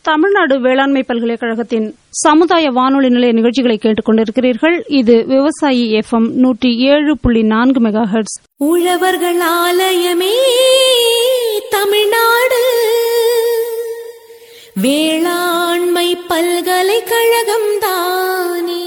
தமிழ்நாடு வேளாண்மை பல்கலைக்கழகத்தின் சமுதாய வானொலி நிலைய நிகழ்ச்சிகளை கேட்டுக் கொண்டிருக்கிறீர்கள் இது விவசாயி எஃப்எம் நூற்றி ஏழு புள்ளி நான்கு மெகா ஹெர்ட்ஸ் உழவர்கள் ஆலயமே தமிழ்நாடு வேளாண்மை பல்கலைக்கழகம் தானே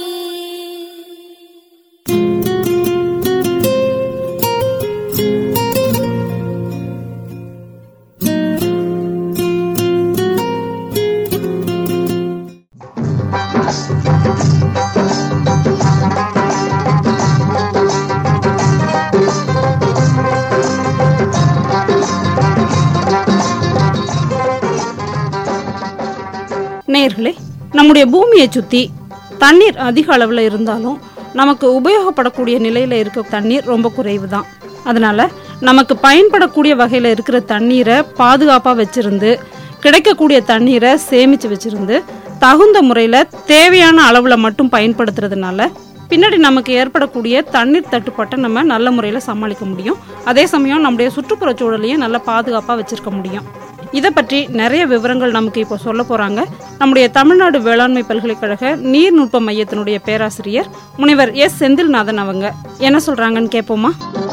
நேயர்களே நம்முடைய பூமியை சுத்தி தண்ணீர் அதிக அளவில் இருந்தாலும் நமக்கு உபயோகப்படக்கூடிய நிலையில இருக்க தண்ணீர் ரொம்ப குறைவு தான் அதனால நமக்கு பயன்படக்கூடிய வகையில் இருக்கிற தண்ணீரை பாதுகாப்பாக வச்சிருந்து கிடைக்கக்கூடிய தண்ணீரை சேமித்து வச்சிருந்து தகுந்த முறையில் தேவையான அளவில் மட்டும் பயன்படுத்துறதுனால பின்னாடி நமக்கு ஏற்படக்கூடிய தண்ணீர் தட்டுப்பாட்டை நம்ம நல்ல முறையில் சமாளிக்க முடியும் அதே சமயம் நம்முடைய சுற்றுப்புற சூழலையும் நல்ல பாதுகாப்பாக வச்சிருக்க முடியும் இதை பற்றி நிறைய விவரங்கள் நமக்கு இப்போ சொல்ல போறாங்க நம்முடைய தமிழ்நாடு வேளாண்மை பல்கலைக்கழக நீர்நுட்ப மையத்தினுடைய பேராசிரியர் முனைவர் எஸ் செந்தில்நாதன் அவங்க என்ன சொல்றாங்கன்னு கேட்போமா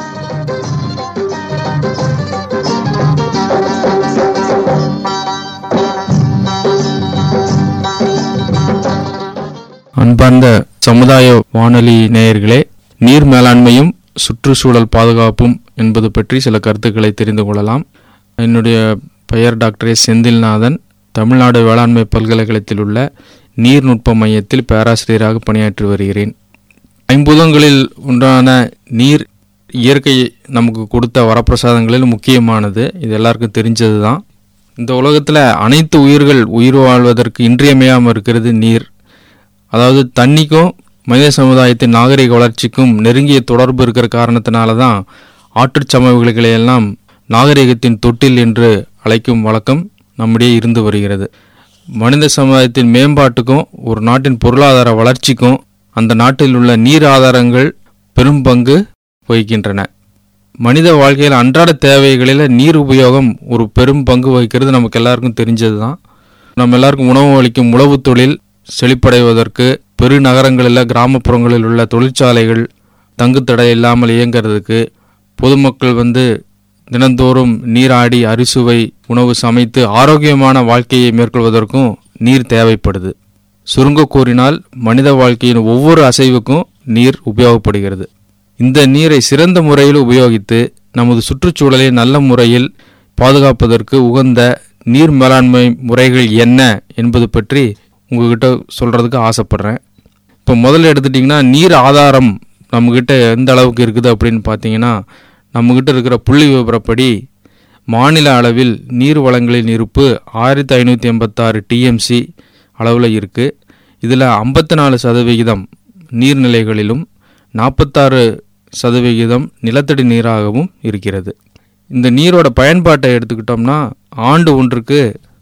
அன்பார்ந்த சமுதாய வானொலி நேயர்களே நீர் மேலாண்மையும் சுற்றுச்சூழல் பாதுகாப்பும் என்பது பற்றி சில கருத்துக்களை தெரிந்து கொள்ளலாம் என்னுடைய பெயர் டாக்டர் எஸ் செந்தில்நாதன் தமிழ்நாடு வேளாண்மை பல்கலைக்கழகத்தில் உள்ள நீர்நுட்ப மையத்தில் பேராசிரியராக பணியாற்றி வருகிறேன் ஐம்பூதங்களில் ஒன்றான நீர் இயற்கை நமக்கு கொடுத்த வரப்பிரசாதங்களில் முக்கியமானது இது எல்லாருக்கும் தெரிஞ்சது தான் இந்த உலகத்தில் அனைத்து உயிர்கள் உயிர் வாழ்வதற்கு இன்றியமையாமல் இருக்கிறது நீர் அதாவது தண்ணிக்கும் மனித சமுதாயத்தின் நாகரிக வளர்ச்சிக்கும் நெருங்கிய தொடர்பு இருக்கிற காரணத்தினால தான் ஆற்றுச் சமவெளிகளை எல்லாம் நாகரிகத்தின் தொட்டில் என்று அழைக்கும் வழக்கம் நம்மிடையே இருந்து வருகிறது மனித சமுதாயத்தின் மேம்பாட்டுக்கும் ஒரு நாட்டின் பொருளாதார வளர்ச்சிக்கும் அந்த நாட்டில் உள்ள நீர் ஆதாரங்கள் பெரும் பங்கு வகிக்கின்றன மனித வாழ்க்கையில் அன்றாட தேவைகளில் நீர் உபயோகம் ஒரு பெரும் பங்கு வகிக்கிறது நமக்கு எல்லாருக்கும் தெரிஞ்சது தான் நம்ம எல்லாருக்கும் உணவு அளிக்கும் உழவுத் தொழில் செழிப்படைவதற்கு பெருநகரங்களில் கிராமப்புறங்களில் உள்ள தொழிற்சாலைகள் தங்குத்தடை இல்லாமல் இயங்கிறதுக்கு பொதுமக்கள் வந்து தினந்தோறும் நீராடி அரிசுவை உணவு சமைத்து ஆரோக்கியமான வாழ்க்கையை மேற்கொள்வதற்கும் நீர் தேவைப்படுது சுருங்க கூறினால் மனித வாழ்க்கையின் ஒவ்வொரு அசைவுக்கும் நீர் உபயோகப்படுகிறது இந்த நீரை சிறந்த முறையில் உபயோகித்து நமது சுற்றுச்சூழலை நல்ல முறையில் பாதுகாப்பதற்கு உகந்த நீர் மேலாண்மை முறைகள் என்ன என்பது பற்றி உங்ககிட்ட சொல்கிறதுக்கு ஆசைப்பட்றேன் இப்போ முதல்ல எடுத்துட்டிங்கன்னா நீர் ஆதாரம் நம்மக்கிட்ட எந்த அளவுக்கு இருக்குது அப்படின்னு பார்த்தீங்கன்னா நம்மக்கிட்ட இருக்கிற புள்ளி விவரப்படி மாநில அளவில் நீர் வளங்களின் இருப்பு ஆயிரத்தி ஐநூற்றி எண்பத்தாறு டிஎம்சி அளவில் இருக்குது இதில் ஐம்பத்தி நாலு சதவிகிதம் நீர்நிலைகளிலும் நாற்பத்தாறு சதவிகிதம் நிலத்தடி நீராகவும் இருக்கிறது இந்த நீரோட பயன்பாட்டை எடுத்துக்கிட்டோம்னா ஆண்டு ஒன்றுக்கு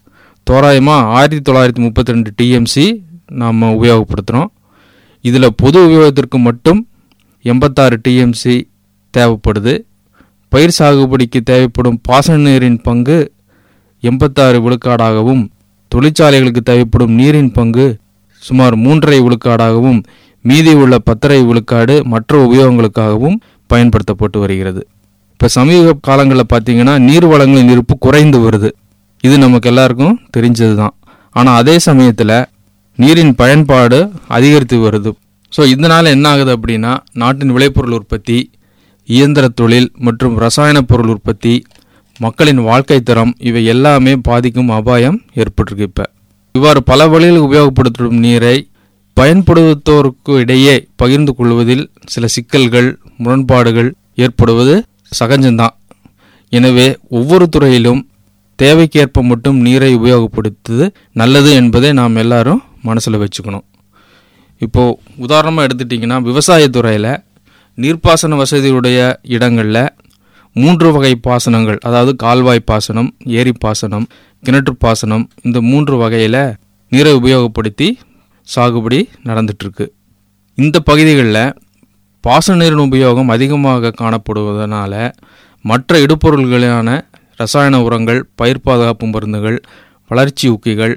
தோராயமாக ஆயிரத்தி தொள்ளாயிரத்தி முப்பத்தி ரெண்டு டிஎம்சி நாம் உபயோகப்படுத்துகிறோம் இதில் பொது உபயோகத்திற்கு மட்டும் எண்பத்தாறு டிஎம்சி தேவைப்படுது பயிர் சாகுபடிக்கு தேவைப்படும் பாசன நீரின் பங்கு எண்பத்தாறு விழுக்காடாகவும் தொழிற்சாலைகளுக்கு தேவைப்படும் நீரின் பங்கு சுமார் மூன்றரை விழுக்காடாகவும் மீதி உள்ள பத்தரை விழுக்காடு மற்ற உபயோகங்களுக்காகவும் பயன்படுத்தப்பட்டு வருகிறது இப்போ சமீப காலங்களில் பார்த்தீங்கன்னா நீர் வளங்களின் இருப்பு குறைந்து வருது இது நமக்கு எல்லாருக்கும் தெரிஞ்சது தான் ஆனால் அதே சமயத்தில் நீரின் பயன்பாடு அதிகரித்து வருது ஸோ இதனால் என்ன ஆகுது அப்படின்னா நாட்டின் விளைபொருள் உற்பத்தி இயந்திர தொழில் மற்றும் ரசாயன பொருள் உற்பத்தி மக்களின் வாழ்க்கை தரம் இவை எல்லாமே பாதிக்கும் அபாயம் ஏற்பட்டிருக்கு இப்போ இவ்வாறு பல வழியில் உபயோகப்படுத்தும் நீரை பயன்படுத்துவோருக்கு இடையே பகிர்ந்து கொள்வதில் சில சிக்கல்கள் முரண்பாடுகள் ஏற்படுவது சகஜம்தான் எனவே ஒவ்வொரு துறையிலும் தேவைக்கேற்ப மட்டும் நீரை உபயோகப்படுத்துவது நல்லது என்பதை நாம் எல்லாரும் மனசில் வச்சுக்கணும் இப்போது உதாரணமாக எடுத்துட்டிங்கன்னா விவசாயத்துறையில் நீர்ப்பாசன வசதியுடைய இடங்களில் மூன்று வகை பாசனங்கள் அதாவது கால்வாய் பாசனம் ஏரி பாசனம் கிணற்று பாசனம் இந்த மூன்று வகையில் நீரை உபயோகப்படுத்தி சாகுபடி நடந்துட்டுருக்கு இந்த பகுதிகளில் பாசன நீரின் உபயோகம் அதிகமாக காணப்படுவதனால மற்ற இடுபொருள்களான ரசாயன உரங்கள் பயிர் பாதுகாப்பு மருந்துகள் வளர்ச்சி ஊக்கிகள்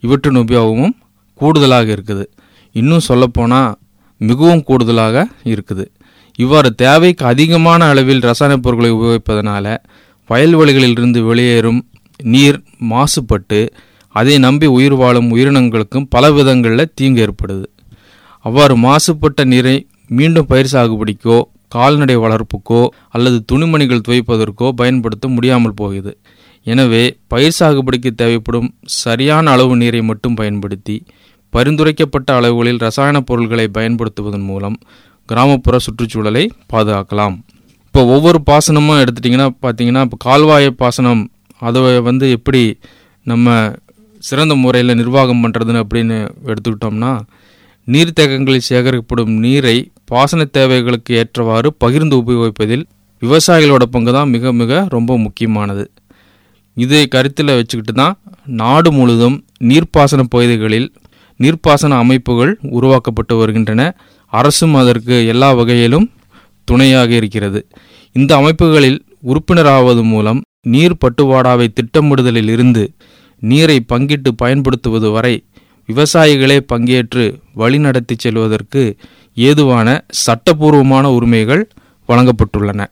இவற்றின் உபயோகமும் கூடுதலாக இருக்குது இன்னும் சொல்லப்போனால் மிகவும் கூடுதலாக இருக்குது இவ்வாறு தேவைக்கு அதிகமான அளவில் ரசாயனப் பொருட்களை உபயோகிப்பதனால வயல்வெளிகளிலிருந்து வெளியேறும் நீர் மாசுபட்டு அதை நம்பி உயிர் வாழும் உயிரினங்களுக்கும் பல விதங்களில் தீங்கு ஏற்படுது அவ்வாறு மாசுபட்ட நீரை மீண்டும் பயிர் சாகுபடிக்கோ கால்நடை வளர்ப்புக்கோ அல்லது துணிமணிகள் துவைப்பதற்கோ பயன்படுத்த முடியாமல் போகுது எனவே பயிர் சாகுபடிக்கு தேவைப்படும் சரியான அளவு நீரை மட்டும் பயன்படுத்தி பரிந்துரைக்கப்பட்ட அளவுகளில் ரசாயனப் பொருட்களை பயன்படுத்துவதன் மூலம் கிராமப்புற சுற்றுச்சூழலை பாதுகாக்கலாம் இப்போ ஒவ்வொரு பாசனமும் எடுத்துட்டிங்கன்னா பார்த்தீங்கன்னா இப்போ கால்வாய் பாசனம் அதை வந்து எப்படி நம்ம சிறந்த முறையில் நிர்வாகம் பண்ணுறதுன்னு அப்படின்னு எடுத்துக்கிட்டோம்னா நீர்த்தேக்கங்களில் சேகரிக்கப்படும் நீரை பாசன தேவைகளுக்கு ஏற்றவாறு பகிர்ந்து உபயோகிப்பதில் விவசாயிகளோட பங்கு தான் மிக மிக ரொம்ப முக்கியமானது இதை கருத்தில் வச்சுக்கிட்டு தான் நாடு முழுதும் நீர்ப்பாசன பகுதிகளில் நீர்ப்பாசன அமைப்புகள் உருவாக்கப்பட்டு வருகின்றன அரசும் அதற்கு எல்லா வகையிலும் துணையாக இருக்கிறது இந்த அமைப்புகளில் உறுப்பினராவது மூலம் நீர் பட்டுவாடாவை திட்டமிடுதலில் இருந்து நீரை பங்கிட்டு பயன்படுத்துவது வரை விவசாயிகளே பங்கேற்று வழிநடத்தி செல்வதற்கு ஏதுவான சட்டபூர்வமான உரிமைகள் வழங்கப்பட்டுள்ளன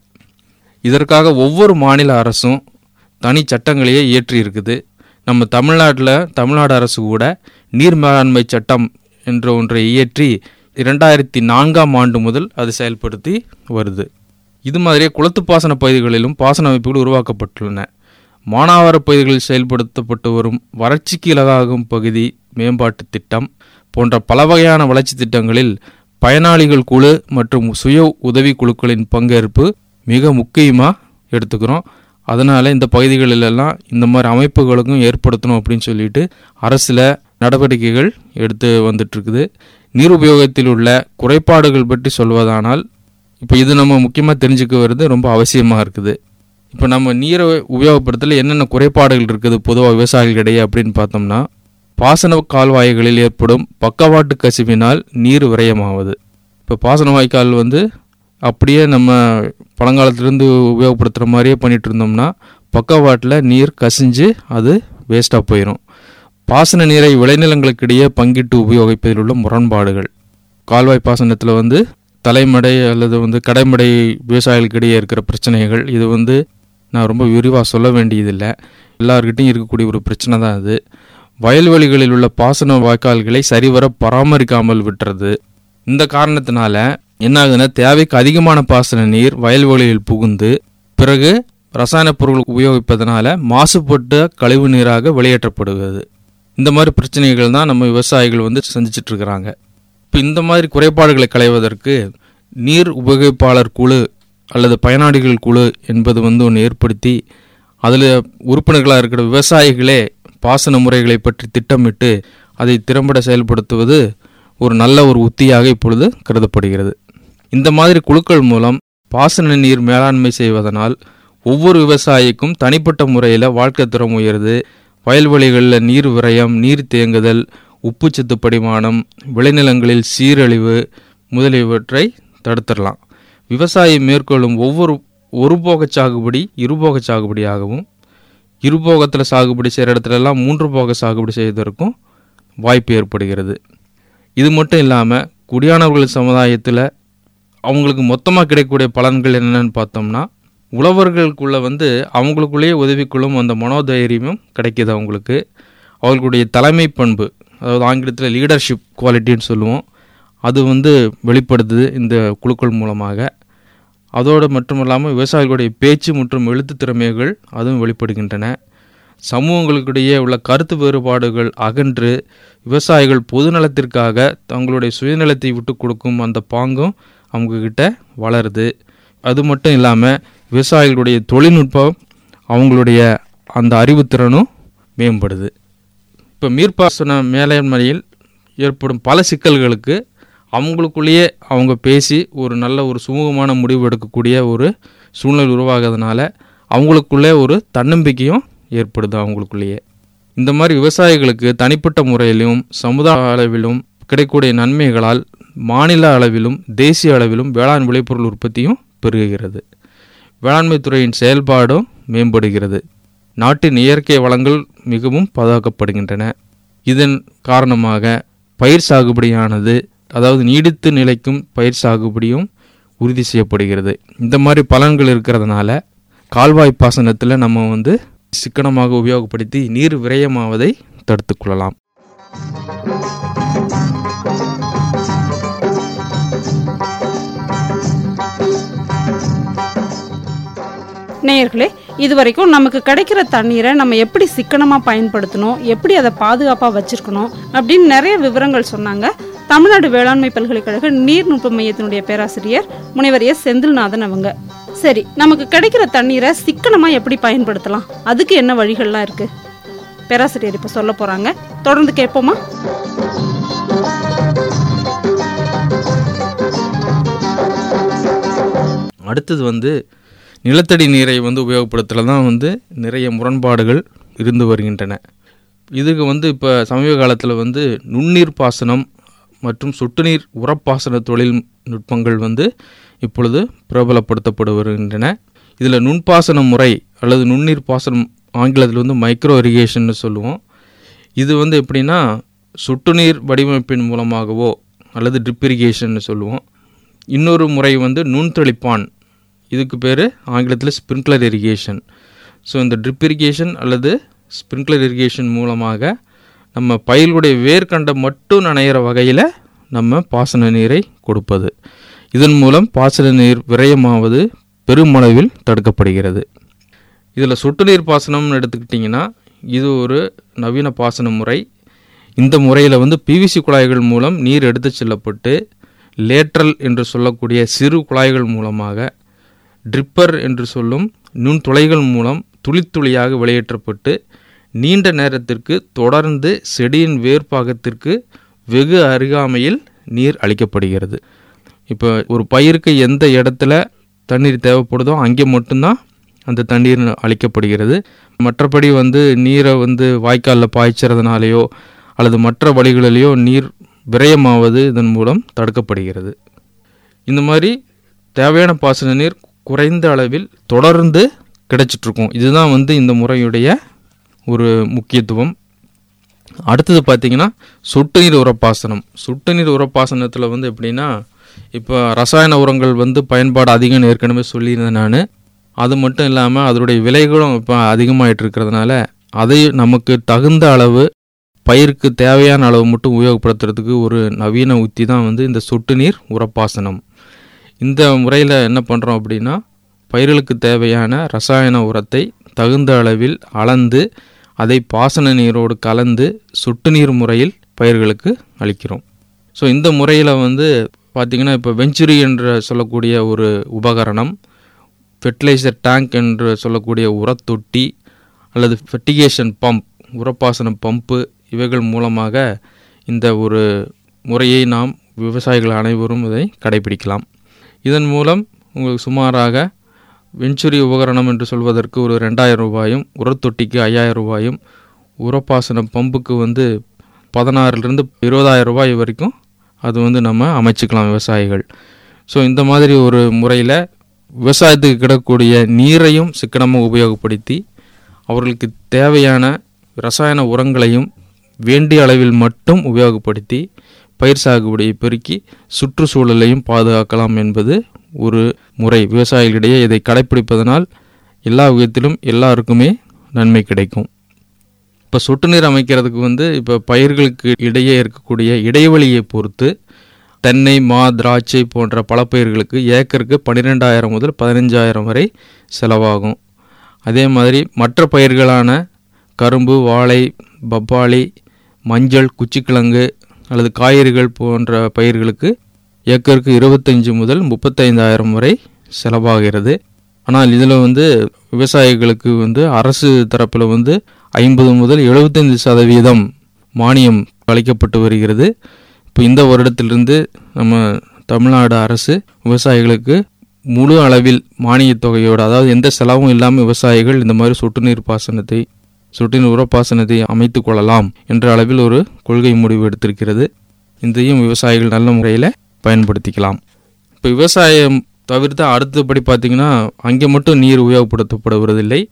இதற்காக ஒவ்வொரு மாநில அரசும் தனி சட்டங்களையே இயற்றி இருக்குது நம்ம தமிழ்நாட்டில் தமிழ்நாடு அரசு கூட நீர் மேலாண்மை சட்டம் என்ற ஒன்றை இயற்றி இரண்டாயிரத்தி நான்காம் ஆண்டு முதல் அது செயல்படுத்தி வருது இது மாதிரியே குளத்து பாசன பகுதிகளிலும் பாசன அமைப்புகள் உருவாக்கப்பட்டுள்ளன மானாவார பகுதிகளில் செயல்படுத்தப்பட்டு வரும் வறட்சிக்கு இலகாகும் பகுதி மேம்பாட்டு திட்டம் போன்ற பல வகையான வளர்ச்சி திட்டங்களில் பயனாளிகள் குழு மற்றும் சுய உதவி குழுக்களின் பங்கேற்பு மிக முக்கியமாக எடுத்துக்கிறோம் அதனால் இந்த பகுதிகளிலெல்லாம் இந்த மாதிரி அமைப்புகளுக்கும் ஏற்படுத்தணும் அப்படின்னு சொல்லிட்டு அரசில் நடவடிக்கைகள் எடுத்து வந்துட்டுருக்குது நீர் உபயோகத்தில் உள்ள குறைபாடுகள் பற்றி சொல்வதானால் இப்போ இது நம்ம முக்கியமாக தெரிஞ்சுக்க வருது ரொம்ப அவசியமாக இருக்குது இப்போ நம்ம நீரை உபயோகப்படுத்தல என்னென்ன குறைபாடுகள் இருக்குது பொதுவாக விவசாயிகளிடையே அப்படின்னு பார்த்தோம்னா பாசன கால்வாய்களில் ஏற்படும் பக்கவாட்டு கசிவினால் நீர் விரயமாவது இப்போ பாசன வாய்க்கால் வந்து அப்படியே நம்ம பழங்காலத்திலேருந்து உபயோகப்படுத்துகிற மாதிரியே பண்ணிட்டு இருந்தோம்னா பக்கவாட்டில் நீர் கசிஞ்சு அது வேஸ்ட்டாக போயிடும் பாசன நீரை விளைநிலங்களுக்கிடையே பங்கிட்டு உபயோகிப்பதில் உள்ள முரண்பாடுகள் கால்வாய் பாசனத்தில் வந்து தலைமடை அல்லது வந்து கடைமடை விவசாயிகளுக்கிடையே இருக்கிற பிரச்சனைகள் இது வந்து நான் ரொம்ப விரிவாக சொல்ல வேண்டியதில்லை எல்லார்கிட்டையும் இருக்கக்கூடிய ஒரு பிரச்சனை தான் அது வயல்வெளிகளில் உள்ள பாசன வாய்க்கால்களை சரிவர பராமரிக்காமல் விட்டுறது இந்த காரணத்தினால என்ன ஆகுதுன்னா தேவைக்கு அதிகமான பாசன நீர் வயல்வெளியில் புகுந்து பிறகு ரசாயன பொருட்கள் உபயோகிப்பதனால மாசுபட்ட கழிவு நீராக வெளியேற்றப்படுகிறது இந்த மாதிரி பிரச்சனைகள் தான் நம்ம விவசாயிகள் வந்து சந்திச்சிட்டு இருக்கிறாங்க இப்போ இந்த மாதிரி குறைபாடுகளை களைவதற்கு நீர் உபயோகிப்பாளர் குழு அல்லது பயனாளிகள் குழு என்பது வந்து ஒன்று ஏற்படுத்தி அதில் உறுப்பினர்களாக இருக்கிற விவசாயிகளே பாசன முறைகளை பற்றி திட்டமிட்டு அதை திறம்பட செயல்படுத்துவது ஒரு நல்ல ஒரு உத்தியாக இப்பொழுது கருதப்படுகிறது இந்த மாதிரி குழுக்கள் மூலம் பாசன நீர் மேலாண்மை செய்வதனால் ஒவ்வொரு விவசாயிக்கும் தனிப்பட்ட முறையில் வாழ்க்கை தரம் உயருது வயல்வெளிகளில் நீர் விரயம் நீர் தேங்குதல் உப்புச்சத்து படிமானம் விளைநிலங்களில் சீரழிவு முதலியவற்றை தடுத்துடலாம் விவசாயி மேற்கொள்ளும் ஒவ்வொரு ஒருபோக சாகுபடி இருபோக சாகுபடியாகவும் இருபோகத்தில் சாகுபடி செய்கிற இடத்துலலாம் மூன்று போக சாகுபடி செய்வதற்கும் வாய்ப்பு ஏற்படுகிறது இது மட்டும் இல்லாமல் குடியானவர்கள் சமுதாயத்தில் அவங்களுக்கு மொத்தமாக கிடைக்கக்கூடிய பலன்கள் என்னென்னு பார்த்தோம்னா உழவர்களுக்குள்ளே வந்து அவங்களுக்குள்ளேயே உதவிக்குள்ளும் அந்த மனோதைரியமும் கிடைக்கிது அவங்களுக்கு அவர்களுடைய தலைமை பண்பு அதாவது ஆங்கிலத்தில் லீடர்ஷிப் குவாலிட்டின்னு சொல்லுவோம் அது வந்து வெளிப்படுத்துது இந்த குழுக்கள் மூலமாக அதோடு மட்டும் இல்லாமல் விவசாயிகளுடைய பேச்சு மற்றும் எழுத்து திறமைகள் அதுவும் வெளிப்படுகின்றன சமூகங்களுக்கிடையே உள்ள கருத்து வேறுபாடுகள் அகன்று விவசாயிகள் பொதுநலத்திற்காக தங்களுடைய சுயநலத்தை விட்டு கொடுக்கும் அந்த பாங்கும் அவங்கக்கிட்ட வளருது அது மட்டும் இல்லாமல் விவசாயிகளுடைய தொழில்நுட்பம் அவங்களுடைய அந்த அறிவுத்திறனும் மேம்படுது இப்போ நீர்ப்பாசன மேலாண்மையில் ஏற்படும் பல சிக்கல்களுக்கு அவங்களுக்குள்ளேயே அவங்க பேசி ஒரு நல்ல ஒரு சுமூகமான முடிவு எடுக்கக்கூடிய ஒரு சூழ்நிலை உருவாகிறதுனால அவங்களுக்குள்ளே ஒரு தன்னம்பிக்கையும் ஏற்படுது அவங்களுக்குள்ளேயே இந்த மாதிரி விவசாயிகளுக்கு தனிப்பட்ட முறையிலும் சமுதாய அளவிலும் கிடைக்கக்கூடிய நன்மைகளால் மாநில அளவிலும் தேசிய அளவிலும் வேளாண் விளைபொருள் உற்பத்தியும் பெருகுகிறது வேளாண்மை துறையின் செயல்பாடும் மேம்படுகிறது நாட்டின் இயற்கை வளங்கள் மிகவும் பாதுகாக்கப்படுகின்றன இதன் காரணமாக பயிர் சாகுபடியானது அதாவது நீடித்து நிலைக்கும் பயிர் சாகுபடியும் உறுதி செய்யப்படுகிறது இந்த மாதிரி பலன்கள் இருக்கிறதுனால கால்வாய் பாசனத்தில் நம்ம வந்து சிக்கனமாக உபயோகப்படுத்தி நீர் விரயமாவதை தடுத்துக் கொள்ளலாம் நேயர்களே இதுவரைக்கும் நமக்கு கிடைக்கிற தண்ணீரை நம்ம எப்படி சிக்கனமாக பயன்படுத்தணும் எப்படி அதை பாதுகாப்பாக வச்சிருக்கணும் அப்படின்னு நிறைய விவரங்கள் சொன்னாங்க தமிழ்நாடு வேளாண்மை பல்கலைக்கழக நீர்நுட்ப மையத்தினுடைய பேராசிரியர் முனைவர் எஸ் செந்தில்நாதன் அவங்க சரி நமக்கு கிடைக்கிற தண்ணீரை சிக்கனமாக எப்படி பயன்படுத்தலாம் அதுக்கு என்ன வழிகள்லாம் இருக்கு பேராசிரியர் இப்போ சொல்ல போறாங்க தொடர்ந்து கேட்போமா அடுத்தது வந்து நிலத்தடி நீரை வந்து உபயோகப்படுத்துறதுல தான் வந்து நிறைய முரண்பாடுகள் இருந்து வருகின்றன இதுக்கு வந்து இப்போ சமீப காலத்தில் வந்து நுண்ணீர் பாசனம் மற்றும் சொட்டு நீர் உரப்பாசன தொழில்நுட்பங்கள் வந்து இப்பொழுது பிரபலப்படுத்தப்பட்டு வருகின்றன இதில் நுண்பாசன முறை அல்லது நுண்ணீர் பாசனம் ஆங்கிலத்தில் வந்து மைக்ரோ இரிகேஷன்னு சொல்லுவோம் இது வந்து எப்படின்னா சொட்டு நீர் வடிவமைப்பின் மூலமாகவோ அல்லது ட்ரிப் இரிகேஷன்னு சொல்லுவோம் இன்னொரு முறை வந்து நுண்தெளிப்பான் இதுக்கு பேர் ஆங்கிலத்தில் ஸ்ப்ரிங்க்லர் இரிகேஷன் ஸோ இந்த ட்ரிப் இரிகேஷன் அல்லது ஸ்ப்ரிங்க்லர் இரிகேஷன் மூலமாக நம்ம பயிர்களுடைய வேர்க்கண்டம் மட்டும் நனையிற வகையில் நம்ம பாசன நீரை கொடுப்பது இதன் மூலம் பாசன நீர் விரயமாவது பெருமளவில் தடுக்கப்படுகிறது இதில் சொட்டு நீர் பாசனம்னு எடுத்துக்கிட்டிங்கன்னா இது ஒரு நவீன பாசன முறை இந்த முறையில் வந்து பிவிசி குழாய்கள் மூலம் நீர் எடுத்துச் செல்லப்பட்டு லேட்ரல் என்று சொல்லக்கூடிய சிறு குழாய்கள் மூலமாக ட்ரிப்பர் என்று சொல்லும் நுண்துளைகள் மூலம் துளித்துளியாக வெளியேற்றப்பட்டு நீண்ட நேரத்திற்கு தொடர்ந்து செடியின் வேர்ப்பாகத்திற்கு வெகு அருகாமையில் நீர் அளிக்கப்படுகிறது இப்போ ஒரு பயிருக்கு எந்த இடத்துல தண்ணீர் தேவைப்படுதோ அங்கே மட்டும்தான் அந்த தண்ணீர் அளிக்கப்படுகிறது மற்றபடி வந்து நீரை வந்து வாய்க்காலில் பாய்ச்சறதுனாலேயோ அல்லது மற்ற வழிகளிலேயோ நீர் விரயமாவது இதன் மூலம் தடுக்கப்படுகிறது இந்த மாதிரி தேவையான பாசன நீர் குறைந்த அளவில் தொடர்ந்து கிடைச்சிட்ருக்கும் இதுதான் வந்து இந்த முறையுடைய ஒரு முக்கியத்துவம் அடுத்தது பார்த்திங்கன்னா சொட்டு நீர் உரப்பாசனம் சொட்டு நீர் உரப்பாசனத்தில் வந்து எப்படின்னா இப்போ ரசாயன உரங்கள் வந்து பயன்பாடு அதிகம் ஏற்கனவே சொல்லியிருந்தேன் நான் அது மட்டும் இல்லாமல் அதனுடைய விலைகளும் இப்போ அதிகமாயிட்டு இருக்கிறதுனால அதை நமக்கு தகுந்த அளவு பயிருக்கு தேவையான அளவு மட்டும் உபயோகப்படுத்துறதுக்கு ஒரு நவீன உத்தி தான் வந்து இந்த சொட்டு நீர் உரப்பாசனம் இந்த முறையில் என்ன பண்ணுறோம் அப்படின்னா பயிர்களுக்கு தேவையான ரசாயன உரத்தை தகுந்த அளவில் அளந்து அதை பாசன நீரோடு கலந்து சொட்டு நீர் முறையில் பயிர்களுக்கு அளிக்கிறோம் ஸோ இந்த முறையில் வந்து பார்த்திங்கன்னா இப்போ வெஞ்சுரி என்று சொல்லக்கூடிய ஒரு உபகரணம் ஃபெர்டிலைசர் டேங்க் என்று சொல்லக்கூடிய உரத்தொட்டி அல்லது ஃபெர்டிகேஷன் பம்ப் உரப்பாசன பம்பு இவைகள் மூலமாக இந்த ஒரு முறையை நாம் விவசாயிகள் அனைவரும் இதை கடைபிடிக்கலாம் இதன் மூலம் உங்களுக்கு சுமாராக வெஞ்சுரி உபகரணம் என்று சொல்வதற்கு ஒரு ரெண்டாயிரம் ரூபாயும் உரத்தொட்டிக்கு ஐயாயிரம் ரூபாயும் உரப்பாசன பம்புக்கு வந்து பதினாறுலேருந்து இருபதாயிரம் ரூபாய் வரைக்கும் அது வந்து நம்ம அமைச்சுக்கலாம் விவசாயிகள் ஸோ இந்த மாதிரி ஒரு முறையில் விவசாயத்துக்கு கிடக்கூடிய நீரையும் சிக்கனமாக உபயோகப்படுத்தி அவர்களுக்கு தேவையான ரசாயன உரங்களையும் வேண்டிய அளவில் மட்டும் உபயோகப்படுத்தி பயிர் சாகுபடியை பெருக்கி சுற்றுச்சூழலையும் பாதுகாக்கலாம் என்பது ஒரு முறை விவசாயிகளிடையே இதை கடைப்பிடிப்பதனால் எல்லா விதத்திலும் எல்லாருக்குமே நன்மை கிடைக்கும் இப்போ சொட்டு நீர் அமைக்கிறதுக்கு வந்து இப்போ பயிர்களுக்கு இடையே இருக்கக்கூடிய இடைவெளியை பொறுத்து தென்னை மா திராட்சை போன்ற பல பயிர்களுக்கு ஏக்கருக்கு பன்னிரெண்டாயிரம் முதல் பதினஞ்சாயிரம் வரை செலவாகும் அதே மாதிரி மற்ற பயிர்களான கரும்பு வாழை பப்பாளி மஞ்சள் குச்சிக்கிழங்கு அல்லது காய்கறிகள் போன்ற பயிர்களுக்கு ஏக்கருக்கு இருபத்தஞ்சு முதல் முப்பத்தைந்தாயிரம் வரை செலவாகிறது ஆனால் இதில் வந்து விவசாயிகளுக்கு வந்து அரசு தரப்பில் வந்து ஐம்பது முதல் எழுபத்தைந்து சதவீதம் மானியம் அளிக்கப்பட்டு வருகிறது இப்போ இந்த வருடத்திலிருந்து நம்ம தமிழ்நாடு அரசு விவசாயிகளுக்கு முழு அளவில் மானியத் தொகையோடு அதாவது எந்த செலவும் இல்லாமல் விவசாயிகள் இந்த மாதிரி சொட்டு நீர் பாசனத்தை சொட்டு நீர் உரப்பாசனத்தை அமைத்து கொள்ளலாம் என்ற அளவில் ஒரு கொள்கை முடிவு எடுத்திருக்கிறது இதையும் விவசாயிகள் நல்ல முறையில் பயன்படுத்திக்கலாம் இப்போ விவசாயம் தவிர்த்து அடுத்தபடி பார்த்திங்கன்னா அங்கே மட்டும் நீர் உபயோகப்படுத்தப்படுவதில்லை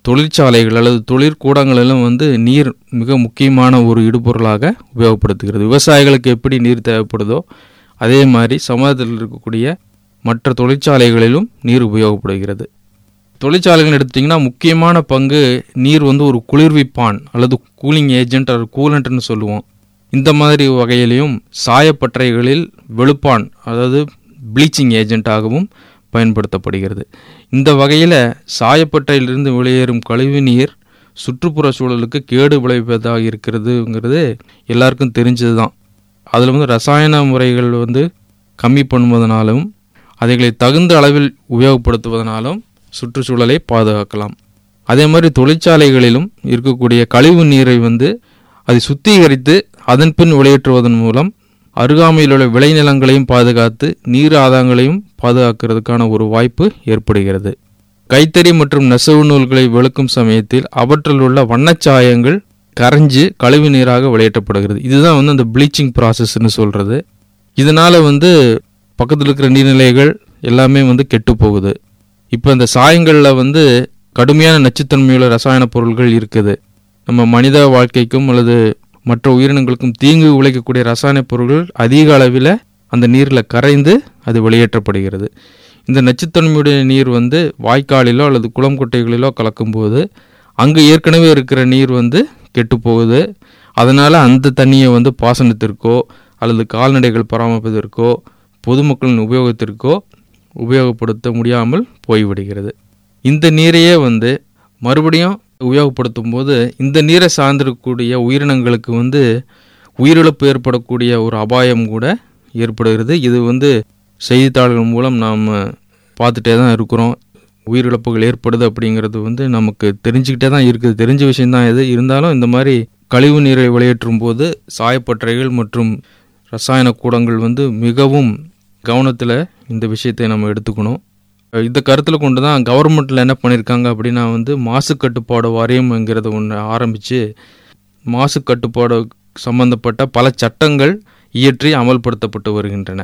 தொழிற்சாலைகள் அல்லது தொழிற்கூடங்களிலும் வந்து நீர் மிக முக்கியமான ஒரு இடுபொருளாக உபயோகப்படுத்துகிறது விவசாயிகளுக்கு எப்படி நீர் தேவைப்படுதோ அதே மாதிரி சமுதாயத்தில் இருக்கக்கூடிய மற்ற தொழிற்சாலைகளிலும் நீர் உபயோகப்படுகிறது தொழிற்சாலைகள் எடுத்திங்கன்னா முக்கியமான பங்கு நீர் வந்து ஒரு குளிர்விப்பான் அல்லது கூலிங் ஏஜென்ட் அல்லது கூலண்ட்னு சொல்லுவோம் இந்த மாதிரி வகையிலையும் சாயப்பட்டறைகளில் வெளுப்பான் அதாவது ப்ளீச்சிங் ஏஜென்ட்டாகவும் பயன்படுத்தப்படுகிறது இந்த வகையில் சாயப்பட்டறையிலிருந்து வெளியேறும் கழிவு நீர் சுற்றுப்புற சூழலுக்கு கேடு விளைவிப்பதாக இருக்கிறதுங்கிறது எல்லாருக்கும் தெரிஞ்சது தான் அதில் வந்து ரசாயன முறைகள் வந்து கம்மி பண்ணுவதனாலும் அதைகளை தகுந்த அளவில் உபயோகப்படுத்துவதனாலும் சுற்றுச்சூழலை பாதுகாக்கலாம் அதே மாதிரி தொழிற்சாலைகளிலும் இருக்கக்கூடிய கழிவு நீரை வந்து அதை சுத்திகரித்து அதன் பின் வெளியேற்றுவதன் மூலம் அருகாமையில் உள்ள விளைநிலங்களையும் பாதுகாத்து நீர் ஆதாரங்களையும் பாதுகாக்கிறதுக்கான ஒரு வாய்ப்பு ஏற்படுகிறது கைத்தறி மற்றும் நெசவு நூல்களை வெளுக்கும் சமயத்தில் அவற்றில் உள்ள வண்ணச்சாயங்கள் கரைஞ்சு கழிவு நீராக வெளியேற்றப்படுகிறது இதுதான் வந்து அந்த ப்ளீச்சிங் ப்ராசஸ்ன்னு சொல்கிறது இதனால் வந்து பக்கத்தில் இருக்கிற நீர்நிலைகள் எல்லாமே வந்து கெட்டு போகுது இப்போ இந்த சாயங்களில் வந்து கடுமையான நச்சுத்தன்மையுள்ள ரசாயன பொருட்கள் இருக்குது நம்ம மனித வாழ்க்கைக்கும் அல்லது மற்ற உயிரினங்களுக்கும் தீங்கு விளைக்கக்கூடிய ரசாயன பொருட்கள் அதிக அளவில் அந்த நீரில் கரைந்து அது வெளியேற்றப்படுகிறது இந்த நச்சுத்தன்மையுடைய நீர் வந்து வாய்க்காலிலோ அல்லது குளம் குட்டைகளிலோ கலக்கும்போது அங்கு ஏற்கனவே இருக்கிற நீர் வந்து கெட்டு போகுது அதனால் அந்த தண்ணியை வந்து பாசனத்திற்கோ அல்லது கால்நடைகள் பராமரிப்பதற்கோ பொதுமக்களின் உபயோகத்திற்கோ உபயோகப்படுத்த முடியாமல் போய்விடுகிறது இந்த நீரையே வந்து மறுபடியும் உபயோகப்படுத்தும் போது இந்த நீரை சார்ந்திருக்கக்கூடிய உயிரினங்களுக்கு வந்து உயிரிழப்பு ஏற்படக்கூடிய ஒரு அபாயம் கூட ஏற்படுகிறது இது வந்து செய்தித்தாள்கள் மூலம் நாம் பார்த்துட்டே தான் இருக்கிறோம் உயிரிழப்புகள் ஏற்படுது அப்படிங்கிறது வந்து நமக்கு தெரிஞ்சுக்கிட்டே தான் இருக்குது தெரிஞ்ச விஷயம்தான் இது இருந்தாலும் இந்த மாதிரி கழிவு நீரை வெளியேற்றும் போது சாயப்பட்டறைகள் மற்றும் ரசாயன கூடங்கள் வந்து மிகவும் கவனத்தில் இந்த விஷயத்தை நம்ம எடுத்துக்கணும் இந்த கருத்தில் கொண்டு தான் கவர்மெண்ட்டில் என்ன பண்ணியிருக்காங்க அப்படின்னா வந்து மாசு கட்டுப்பாடு வாரியம்ங்கிறத ஒன்று ஆரம்பித்து மாசு கட்டுப்பாடு சம்பந்தப்பட்ட பல சட்டங்கள் இயற்றி அமல்படுத்தப்பட்டு வருகின்றன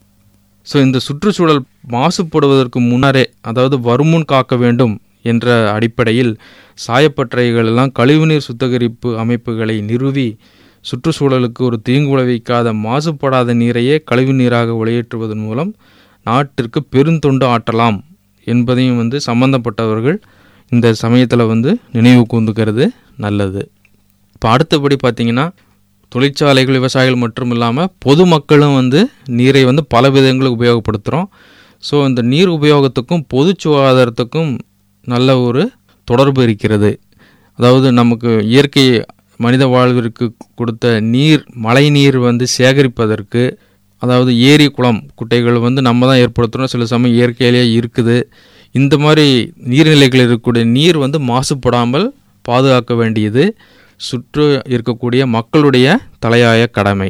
ஸோ இந்த சுற்றுச்சூழல் மாசுபடுவதற்கு முன்னரே அதாவது வருமுன் காக்க வேண்டும் என்ற அடிப்படையில் சாயப்பட்டறைகள் எல்லாம் கழிவுநீர் சுத்திகரிப்பு அமைப்புகளை நிறுவி சுற்றுச்சூழலுக்கு ஒரு தீங்கு விளைவிக்காத மாசுபடாத நீரையே கழிவு நீராக வெளியேற்றுவதன் மூலம் நாட்டிற்கு பெருந்தொண்டு ஆற்றலாம் என்பதையும் வந்து சம்பந்தப்பட்டவர்கள் இந்த சமயத்தில் வந்து நினைவு கூந்துக்கிறது நல்லது இப்போ அடுத்தபடி பார்த்திங்கன்னா தொழிற்சாலைகள் விவசாயிகள் மட்டும் இல்லாமல் பொதுமக்களும் வந்து நீரை வந்து பல விதங்களுக்கு உபயோகப்படுத்துகிறோம் ஸோ இந்த நீர் உபயோகத்துக்கும் பொது சுகாதாரத்துக்கும் நல்ல ஒரு தொடர்பு இருக்கிறது அதாவது நமக்கு இயற்கை மனித வாழ்விற்கு கொடுத்த நீர் மழை நீர் வந்து சேகரிப்பதற்கு அதாவது ஏரி குளம் குட்டைகள் வந்து நம்ம தான் ஏற்படுத்துகிறோம் சில சமயம் இயற்கையிலேயே இருக்குது இந்த மாதிரி நீர்நிலைகளில் இருக்கக்கூடிய நீர் வந்து மாசுபடாமல் பாதுகாக்க வேண்டியது சுற்று இருக்கக்கூடிய மக்களுடைய தலையாய கடமை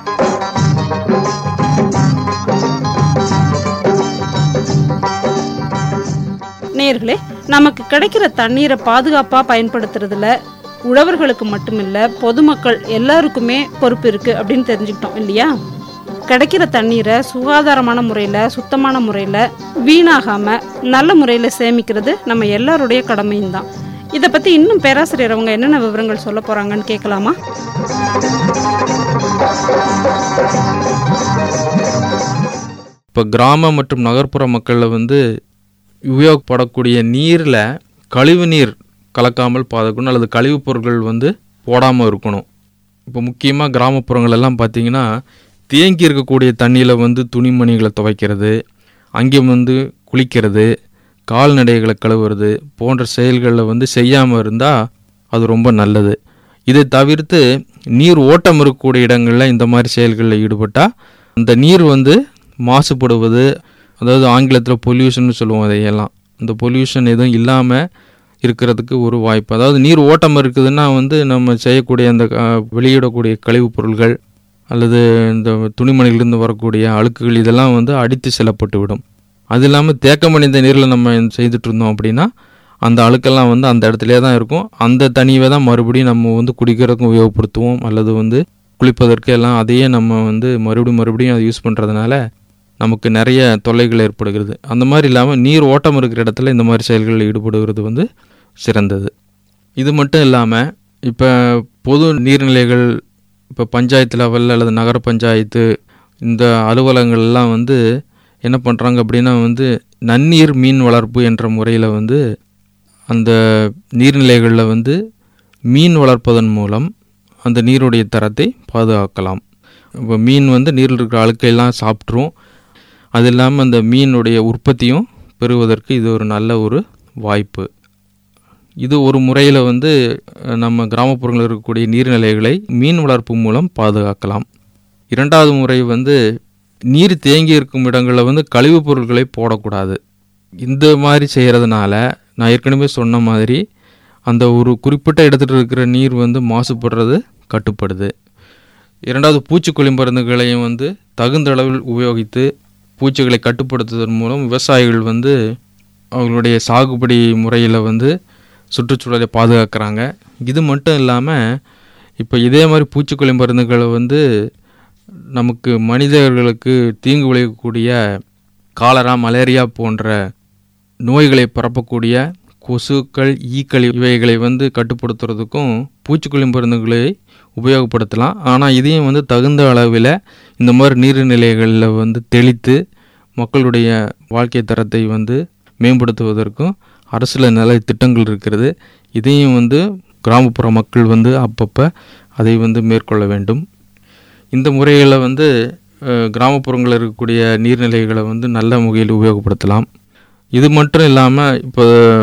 நேர்களே நமக்கு கிடைக்கிற தண்ணீரை பாதுகாப்பாக பயன்படுத்துறதுல உழவர்களுக்கு மட்டுமில்ல பொதுமக்கள் எல்லாருக்குமே பொறுப்பு இருக்கு அப்படின்னு தெரிஞ்சுக்கிட்டோம் இல்லையா கிடைக்கிற தண்ணீரை சுகாதாரமான முறையில் சுத்தமான முறையில் வீணாகாமல் நல்ல முறையில் சேமிக்கிறது நம்ம எல்லாருடைய கடமையும் தான் இதை பற்றி இன்னும் பேராசிரியர் அவங்க என்னென்ன விவரங்கள் சொல்ல போகிறாங்கன்னு கேட்கலாமா இப்போ கிராம மற்றும் நகர்ப்புற மக்களில் வந்து உபயோகப்படக்கூடிய நீரில் கழிவு நீர் கலக்காமல் பாதுகாக்கணும் அல்லது கழிவுப் பொருட்கள் வந்து போடாமல் இருக்கணும் இப்போ முக்கியமாக கிராமப்புறங்கள் எல்லாம் பார்த்தீங்கன்னா தேங்கி இருக்கக்கூடிய தண்ணியில் வந்து துணிமணிகளை துவைக்கிறது அங்கே வந்து குளிக்கிறது கால்நடைகளை கழுவுறது போன்ற செயல்களில் வந்து செய்யாமல் இருந்தால் அது ரொம்ப நல்லது இதை தவிர்த்து நீர் ஓட்டம் இருக்கக்கூடிய இடங்களில் இந்த மாதிரி செயல்களில் ஈடுபட்டால் அந்த நீர் வந்து மாசுபடுவது அதாவது ஆங்கிலத்தில் பொல்யூஷன் சொல்லுவோம் அதையெல்லாம் இந்த பொல்யூஷன் எதுவும் இல்லாமல் இருக்கிறதுக்கு ஒரு வாய்ப்பு அதாவது நீர் ஓட்டம் இருக்குதுன்னா வந்து நம்ம செய்யக்கூடிய அந்த அஹ், வெளியிடக்கூடிய கழிவுப் பொருள்கள் அல்லது இந்த துணிமணிலிருந்து வரக்கூடிய அழுக்குகள் இதெல்லாம் வந்து அடித்து செல்லப்பட்டு விடும் அது இல்லாமல் தேக்கமடைந்த நீரில் நம்ம செய்துட்டு இருந்தோம் அப்படின்னா அந்த அழுக்கெல்லாம் வந்து அந்த இடத்துலயே தான் இருக்கும் அந்த தண்ணியை தான் மறுபடியும் நம்ம வந்து குடிக்கிறதுக்கும் உபயோகப்படுத்துவோம் அல்லது வந்து குளிப்பதற்கு எல்லாம் அதையே நம்ம வந்து மறுபடியும் மறுபடியும் அதை யூஸ் பண்ணுறதுனால நமக்கு நிறைய தொல்லைகள் ஏற்படுகிறது அந்த மாதிரி இல்லாமல் நீர் ஓட்டம் இருக்கிற இடத்துல இந்த மாதிரி செயல்களில் ஈடுபடுகிறது வந்து சிறந்தது இது மட்டும் இல்லாமல் இப்போ பொது நீர்நிலைகள் இப்போ பஞ்சாயத்து லெவலில் அல்லது நகர பஞ்சாயத்து இந்த அலுவலகங்கள் எல்லாம் வந்து என்ன பண்ணுறாங்க அப்படின்னா வந்து நன்னீர் மீன் வளர்ப்பு என்ற முறையில் வந்து அந்த நீர்நிலைகளில் வந்து மீன் வளர்ப்பதன் மூலம் அந்த நீருடைய தரத்தை பாதுகாக்கலாம் இப்போ மீன் வந்து நீரில் இருக்கிற அழுக்கையெல்லாம் சாப்பிட்ரும் அது இல்லாமல் அந்த மீனுடைய உற்பத்தியும் பெறுவதற்கு இது ஒரு நல்ல ஒரு வாய்ப்பு இது ஒரு முறையில் வந்து அஹ், நம்ம கிராமப்புறங்களில் இருக்கக்கூடிய நீர்நிலைகளை மீன் வளர்ப்பு மூலம் பாதுகாக்கலாம் இரண்டாவது முறை வந்து நீர் தேங்கி இருக்கும் இடங்களில் வந்து கழிவுப் பொருட்களை போடக்கூடாது இந்த மாதிரி செய்கிறதுனால நான் ஏற்கனவே சொன்ன மாதிரி அந்த ஒரு குறிப்பிட்ட இடத்துல இருக்கிற நீர் வந்து மாசுபடுறது கட்டுப்படுது இரண்டாவது பூச்சிக்கொல்லி மருந்துகளையும் வந்து தகுந்த அளவில் உபயோகித்து பூச்சிகளை கட்டுப்படுத்துவதன் மூலம் விவசாயிகள் வந்து அவங்களுடைய சாகுபடி முறையில் வந்து சுற்றுச்சூழலை பாதுகாக்கிறாங்க இது மட்டும் இல்லாமல் இப்போ இதே மாதிரி பூச்சிக்கொல்லி மருந்துகளை வந்து நமக்கு மனிதர்களுக்கு தீங்கு விளைவிக்கக்கூடிய காலரா மலேரியா போன்ற நோய்களை பரப்பக்கூடிய கொசுக்கள் ஈக்கள் இவைகளை வந்து கட்டுப்படுத்துறதுக்கும் பூச்சிக்கொல்லி மருந்துகளை உபயோகப்படுத்தலாம் ஆனால் இதையும் வந்து தகுந்த அளவில் இந்த மாதிரி நீர்நிலைகளில் வந்து தெளித்து மக்களுடைய வாழ்க்கை தரத்தை வந்து மேம்படுத்துவதற்கும் அரசில் நல்ல திட்டங்கள் இருக்கிறது இதையும் வந்து கிராமப்புற மக்கள் வந்து அப்பப்போ அதை வந்து மேற்கொள்ள வேண்டும் இந்த முறைகளில் வந்து அஹ், கிராமப்புறங்களில் இருக்கக்கூடிய நீர்நிலைகளை வந்து நல்ல முறையில் உபயோகப்படுத்தலாம் இது மட்டும் இல்லாமல் இப்போ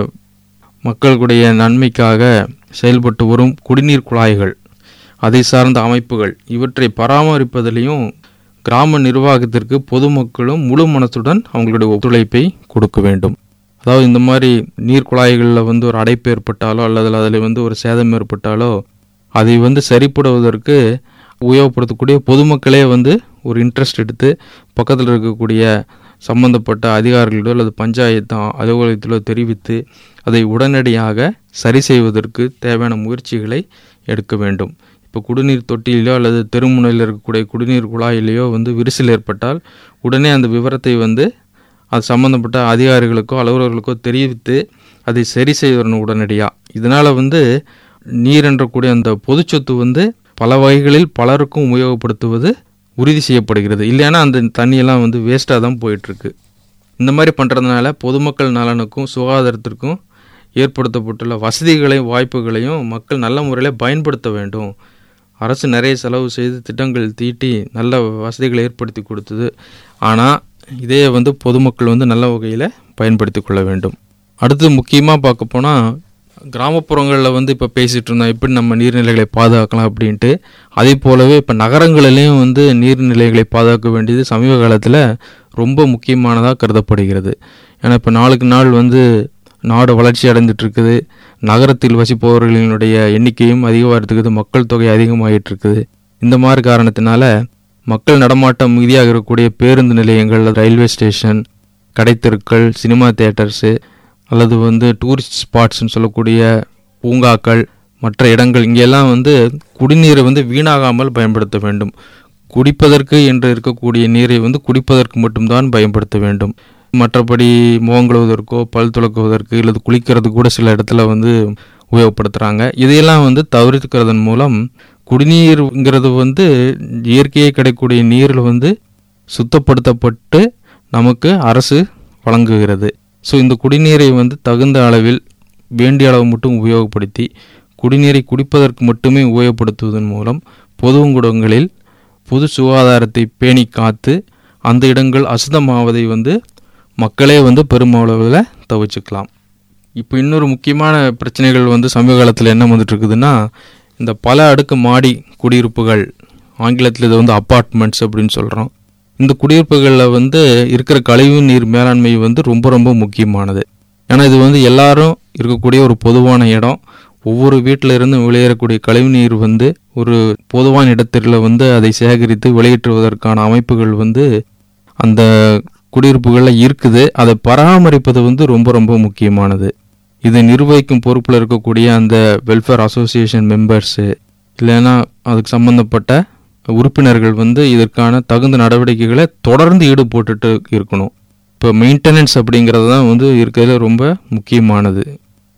மக்களுடைய நன்மைக்காக செயல்பட்டு வரும் குடிநீர் குழாய்கள் அதை சார்ந்த அமைப்புகள் இவற்றை பராமரிப்பதிலையும் கிராம நிர்வாகத்திற்கு பொதுமக்களும் முழு மனத்துடன் அவங்களுடைய ஒத்துழைப்பை கொடுக்க வேண்டும் அதாவது இந்த மாதிரி நீர் குழாய்களில் வந்து ஒரு அடைப்பு ஏற்பட்டாலோ அல்லது அதில் வந்து ஒரு சேதம் ஏற்பட்டாலோ அதை வந்து சரிப்படுவதற்கு உபயோகப்படுத்தக்கூடிய பொதுமக்களே வந்து ஒரு இன்ட்ரெஸ்ட் எடுத்து பக்கத்தில் இருக்கக்கூடிய சம்பந்தப்பட்ட அதிகாரிகளோ அல்லது பஞ்சாயத்து அலுவலகத்திலோ தெரிவித்து அதை உடனடியாக சரி செய்வதற்கு தேவையான முயற்சிகளை எடுக்க வேண்டும் இப்போ குடிநீர் தொட்டியிலோ அல்லது தெருமுனையில் இருக்கக்கூடிய குடிநீர் குழாயிலேயோ வந்து விரிசல் ஏற்பட்டால் உடனே அந்த விவரத்தை வந்து அது சம்பந்தப்பட்ட அதிகாரிகளுக்கோ அலுவலர்களுக்கோ தெரிவித்து அதை சரி செய்யணும் உடனடியாக இதனால் வந்து நீர் என்றக்கூடிய அந்த பொதுச்சொத்து வந்து பல வகைகளில் பலருக்கும் உபயோகப்படுத்துவது உறுதி செய்யப்படுகிறது இல்லைன்னா அந்த தண்ணியெல்லாம் வந்து வேஸ்ட்டாக தான் போயிட்டுருக்கு இந்த மாதிரி பண்ணுறதுனால பொதுமக்கள் நலனுக்கும் சுகாதாரத்திற்கும் ஏற்படுத்தப்பட்டுள்ள வசதிகளையும் வாய்ப்புகளையும் மக்கள் நல்ல முறையில் பயன்படுத்த வேண்டும் அரசு நிறைய செலவு செய்து திட்டங்கள் தீட்டி நல்ல வசதிகளை ஏற்படுத்தி கொடுத்தது ஆனால் இதே வந்து பொதுமக்கள் வந்து நல்ல வகையில் பயன்படுத்தி கொள்ள வேண்டும் அடுத்து முக்கியமாக பார்க்க போனால் கிராமப்புறங்களில் வந்து இப்போ பேசிகிட்டு இருந்தோம் எப்படி நம்ம நீர்நிலைகளை பாதுகாக்கலாம் அப்படின்ட்டு அதே போலவே இப்போ நகரங்களிலையும் வந்து நீர்நிலைகளை பாதுகாக்க வேண்டியது சமீப காலத்தில் ரொம்ப முக்கியமானதாக கருதப்படுகிறது ஏன்னா இப்போ நாளுக்கு நாள் வந்து நாடு வளர்ச்சி அடைந்துட்டு இருக்குது நகரத்தில் வசிப்பவர்களினுடைய எண்ணிக்கையும் அதிகமாகிட்டு மக்கள் தொகை அதிகமாகிட்டு இருக்குது இந்த மாதிரி காரணத்தினால மக்கள் நடமாட்டம் மிகுதியாக இருக்கக்கூடிய பேருந்து நிலையங்கள் ரயில்வே ஸ்டேஷன் கடைத்தெருக்கள் சினிமா தேட்டர்ஸு அல்லது வந்து டூரிஸ்ட் ஸ்பாட்ஸ்னு சொல்லக்கூடிய பூங்காக்கள் மற்ற இடங்கள் இங்கெல்லாம் வந்து குடிநீரை வந்து வீணாகாமல் பயன்படுத்த வேண்டும் குடிப்பதற்கு என்று இருக்கக்கூடிய நீரை வந்து குடிப்பதற்கு மட்டும்தான் பயன்படுத்த வேண்டும் மற்றபடி முகம் கழுவுவதற்கோ பல் துலக்குவதற்கு அல்லது குளிக்கிறதுக்கு கூட சில இடத்துல வந்து உபயோகப்படுத்துகிறாங்க இதையெல்லாம் வந்து தவிர்க்கிறதன் மூலம் குடிநீருங்கிறது வந்து இயற்கையை கிடைக்கக்கூடிய நீரில் வந்து சுத்தப்படுத்தப்பட்டு நமக்கு அரசு வழங்குகிறது ஸோ இந்த குடிநீரை வந்து தகுந்த அளவில் வேண்டிய அளவு மட்டும் உபயோகப்படுத்தி குடிநீரை குடிப்பதற்கு மட்டுமே உபயோகப்படுத்துவதன் மூலம் பொதுங்குடங்களில் பொது சுகாதாரத்தை பேணி காத்து அந்த இடங்கள் அசுத்தமாவதை வந்து மக்களே வந்து பெருமளவில் தவிர்த்துக்கலாம் இப்போ இன்னொரு முக்கியமான பிரச்சனைகள் வந்து சமீப காலத்தில் என்ன வந்துட்டு இருக்குதுன்னா இந்த பல அடுக்கு மாடி குடியிருப்புகள் ஆங்கிலத்தில் இதை வந்து அப்பார்ட்மெண்ட்ஸ் அப்படின்னு சொல்கிறோம் இந்த குடியிருப்புகளில் வந்து இருக்கிற கழிவு நீர் மேலாண்மை வந்து ரொம்ப ரொம்ப முக்கியமானது ஏன்னா இது வந்து எல்லாரும் இருக்கக்கூடிய ஒரு பொதுவான இடம் ஒவ்வொரு வீட்டில் இருந்து வெளியேறக்கூடிய கழிவு நீர் வந்து ஒரு பொதுவான இடத்துல வந்து அதை சேகரித்து வெளியேற்றுவதற்கான அமைப்புகள் வந்து அந்த குடியிருப்புகளில் இருக்குது அதை பராமரிப்பது வந்து ரொம்ப ரொம்ப முக்கியமானது இதை நிர்வகிக்கும் பொறுப்பில் இருக்கக்கூடிய அந்த வெல்ஃபேர் அசோசியேஷன் மெம்பர்ஸு இல்லைன்னா அதுக்கு சம்மந்தப்பட்ட உறுப்பினர்கள் வந்து இதற்கான தகுந்த நடவடிக்கைகளை தொடர்ந்து ஈடுபட்டுட்டு இருக்கணும் இப்போ மெயின்டெனன்ஸ் அப்படிங்கிறது தான் வந்து இருக்கிறதுல ரொம்ப முக்கியமானது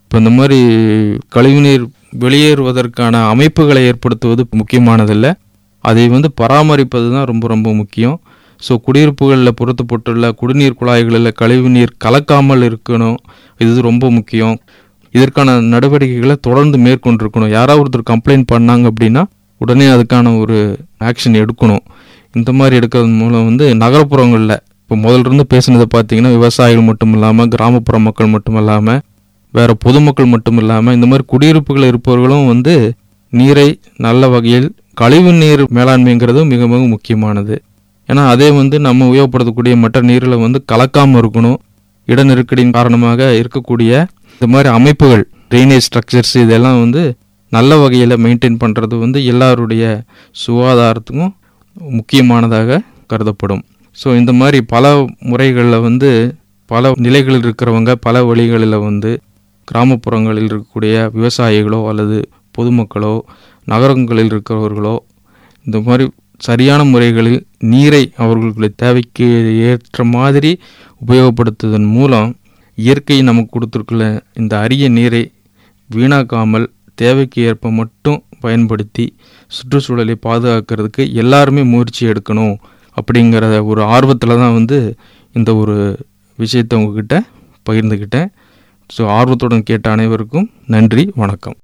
இப்போ இந்த மாதிரி கழிவுநீர் வெளியேறுவதற்கான அமைப்புகளை ஏற்படுத்துவது முக்கியமானதில்லை அதை வந்து பராமரிப்பது தான் ரொம்ப ரொம்ப முக்கியம் ஸோ குடியிருப்புகளில் பொருத்தப்பட்டுள்ள குடிநீர் குழாய்களில் கழிவுநீர் கலக்காமல் இருக்கணும் இது ரொம்ப முக்கியம் இதற்கான நடவடிக்கைகளை தொடர்ந்து மேற்கொண்டிருக்கணும் யாராவது ஒருத்தர் கம்ப்ளைண்ட் பண்ணாங்க அப்படின்னா உடனே அதுக்கான ஒரு ஆக்ஷன் எடுக்கணும் இந்த மாதிரி எடுக்கிறது மூலம் வந்து நகரப்புறங்களில் இப்போ முதல்ல இருந்து பேசுனதை பார்த்தீங்கன்னா விவசாயிகள் மட்டும் இல்லாமல் கிராமப்புற மக்கள் மட்டும் இல்லாமல் வேற பொதுமக்கள் மட்டும் இல்லாமல் இந்த மாதிரி குடியிருப்புகள் இருப்பவர்களும் வந்து நீரை நல்ல வகையில் கழிவு நீர் மேலாண்மைங்கிறது மிக மிக முக்கியமானது ஏன்னா அதே வந்து நம்ம உபயோகப்படுத்தக்கூடிய மற்ற நீரில் வந்து கலக்காமல் இருக்கணும் இட நெருக்கடியின் காரணமாக இருக்கக்கூடிய இந்த மாதிரி அமைப்புகள் ட்ரைனேஜ் ஸ்ட்ரக்சர்ஸ் இதெல்லாம் வந்து நல்ல வகையில் மெயின்டைன் பண்ணுறது வந்து எல்லாருடைய சுகாதாரத்துக்கும் முக்கியமானதாக கருதப்படும் ஸோ இந்த மாதிரி பல முறைகளில் வந்து பல நிலைகளில் இருக்கிறவங்க பல வழிகளில் வந்து கிராமப்புறங்களில் இருக்கக்கூடிய விவசாயிகளோ அல்லது பொதுமக்களோ நகரங்களில் இருக்கிறவர்களோ இந்த மாதிரி சரியான முறைகளில் நீரை அவர்களுடைய தேவைக்கு ஏற்ற மாதிரி உபயோகப்படுத்துவதன் மூலம் இயற்கை நமக்கு கொடுத்துருக்குள்ள இந்த அரிய நீரை வீணாக்காமல் தேவைக்கு ஏற்ப மட்டும் பயன்படுத்தி சுற்றுச்சூழலை பாதுகாக்கிறதுக்கு எல்லாருமே முயற்சி எடுக்கணும் அப்படிங்கிற ஒரு ஆர்வத்தில் தான் வந்து இந்த ஒரு விஷயத்தை உங்ககிட்ட பகிர்ந்துக்கிட்டேன் ஸோ ஆர்வத்துடன் கேட்ட அனைவருக்கும் நன்றி வணக்கம்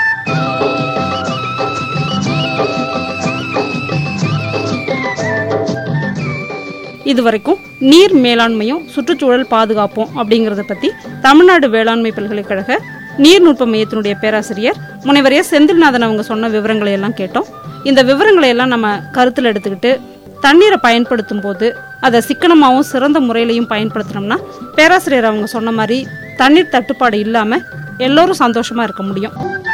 இதுவரைக்கும் நீர் மேலாண்மையும் சுற்றுச்சூழல் பாதுகாப்பும் அப்படிங்கிறத பற்றி தமிழ்நாடு வேளாண்மை பல்கலைக்கழக நீர்நுட்ப மையத்தினுடைய பேராசிரியர் முனைவர் எஸ் செந்தில்நாதன் அவங்க சொன்ன விவரங்களை எல்லாம் கேட்டோம் இந்த விவரங்களை எல்லாம் நம்ம கருத்தில் எடுத்துக்கிட்டு தண்ணீரை பயன்படுத்தும் போது அதை சிக்கனமாகவும் சிறந்த முறையிலையும் பயன்படுத்தினோம்னா பேராசிரியர் அவங்க சொன்ன மாதிரி தண்ணீர் தட்டுப்பாடு இல்லாமல் எல்லோரும் சந்தோஷமாக இருக்க முடியும்